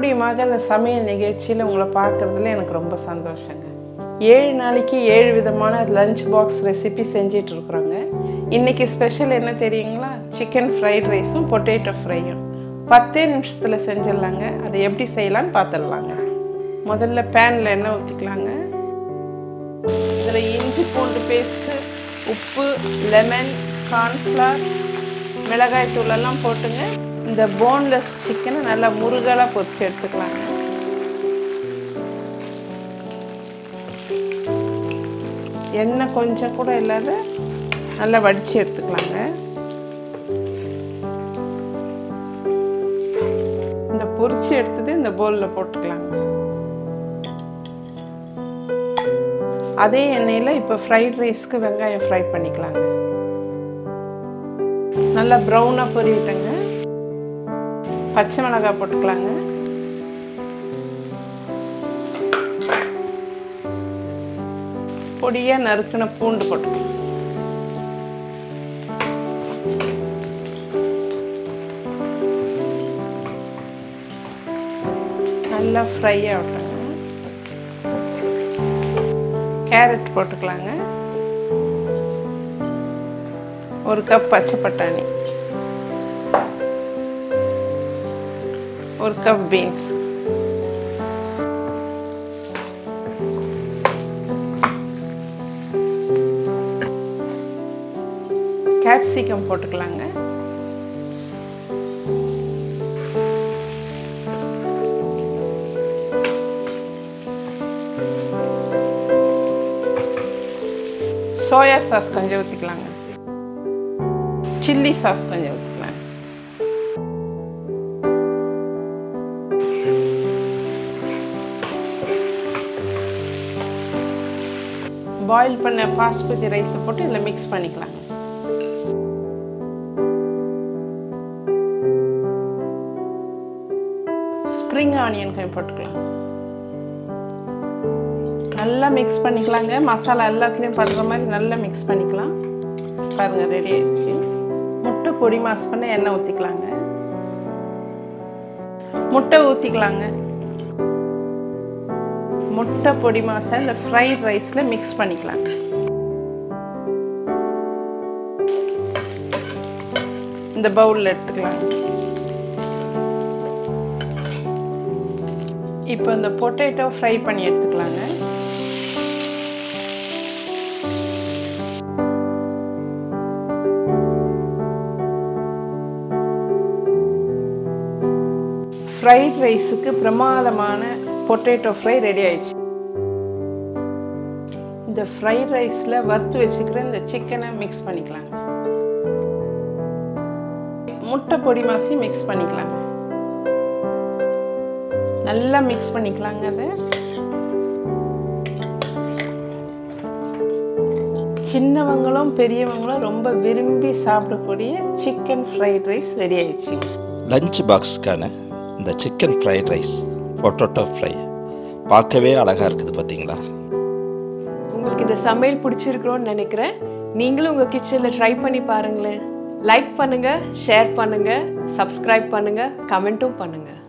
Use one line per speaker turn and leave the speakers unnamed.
மறுபடியுமாக இந்த சமையல் நிகழ்ச்சியில் உங்களை பார்க்குறதுல எனக்கு ரொம்ப சந்தோஷங்க ஏழு நாளைக்கு ஏழு விதமான லஞ்ச் பாக்ஸ் ரெசிபி செஞ்சிட்டு இருக்கிறோங்க இன்றைக்கி ஸ்பெஷல் என்ன தெரியுங்களா சிக்கன் ஃப்ரைட் ரைஸும் பொட்டேட்டோ ஃப்ரையும் பத்தே நிமிஷத்தில் செஞ்சிடலாங்க அதை எப்படி செய்யலான்னு பார்த்துடலாங்க முதல்ல பேனில் எண்ணெய் ஊற்றிக்கலாங்க இதில் இஞ்சி பூண்டு பேஸ்ட்டு உப்பு லெமன் கார்ன்ஃப்ளவர் மிளகாய் தூளெல்லாம் போட்டுங்க இந்த போன்லெஸ் சிக்கனை நல்லா முருகலாக பொரிச்சு எடுத்துக்கலாங்க எண்ணெய் கொஞ்சம் கூட இல்லாத நல்லா வடித்து எடுத்துக்கலாங்க இந்த பொரிச்சு எடுத்தது இந்த பவுலில் போட்டுக்கலாங்க அதே எண்ணெயில் இப்போ ஃப்ரைட் ரைஸ்க்கு வெங்காயம் ஃப்ரை பண்ணிக்கலாங்க நல்லா ப்ரௌனாக பொரியட்டுங்க பச்சை மிளகாய் போட்டுக்கலாங்க பொடியாக நறுக்கின பூண்டு போட்டுக்கலாம் நல்லா ஃப்ரை ஆகட்டுங்க கேரட் போட்டுக்கலாங்க ஒரு கப் பச்சை பட்டாணி ஒரு கப் பீன்ஸ் கேப்சிகம் போட்டுக்கலாங்க சோயா சாஸ் கொஞ்சம் ஊற்றிக்கலாங்க சில்லி சாஸ் கொஞ்சம் ஊற்றிக்கலாம் பாயில் பண்ண பாஸ்மதி ரைஸை போட்டு இதில் மிக்ஸ் பண்ணிக்கலாங்க ஸ்ப்ரிங் ஆனியன் கொஞ்சம் போட்டுக்கலாம் நல்லா மிக்ஸ் பண்ணிக்கலாங்க மசாலா எல்லாத்துலேயும் படுற மாதிரி நல்லா மிக்ஸ் பண்ணிக்கலாம் பாருங்கள் ரெடி ஆயிடுச்சு முட்டை பொடி மாஸ் பண்ண எண்ணெய் ஊற்றிக்கலாங்க முட்டை ஊற்றிக்கலாங்க முட்டை பொடி மாசை இந்த ஃப்ரைட் ரைஸில் மிக்ஸ் பண்ணிக்கலாங்க இந்த பவுலில் எடுத்துக்கலாங்க இப்போ இந்த பொட்டேட்டோ ஃப்ரை பண்ணி எடுத்துக்கலாங்க ஃப்ரைட் ரைஸுக்கு பிரமாதமான பொட்டேட்டோ ஃப்ரை ரெடி ஆயிடுச்சு இந்த ஃப்ரைட் ரைஸில் வறுத்து வச்சுக்கிற இந்த சிக்கனை மிக்ஸ் பண்ணிக்கலாங்க முட்டை பொடி மாசி மிக்ஸ் பண்ணிக்கலாங்க நல்லா மிக்ஸ் பண்ணிக்கலாங்க அதை சின்னவங்களும் பெரியவங்களும் ரொம்ப விரும்பி சாப்பிடக்கூடிய சிக்கன் ஃப்ரைட் ரைஸ் ரெடி ஆயிடுச்சு
லஞ்ச் பாக்ஸ்க்கான இந்த chicken fried rice potato fry பார்க்கவே அழகாக இருக்குது பார்த்தீங்களா
உங்களுக்கு இந்த சமையல் பிடிச்சிருக்கிறோன்னு நினைக்கிறேன் நீங்களும் உங்கள் கிச்சனில் ட்ரை பண்ணி பாருங்களேன் லைக் பண்ணுங்கள் ஷேர் பண்ணுங்கள் சப்ஸ்கிரைப் பண்ணுங்கள் கமெண்ட்டும் பண்ணுங்கள்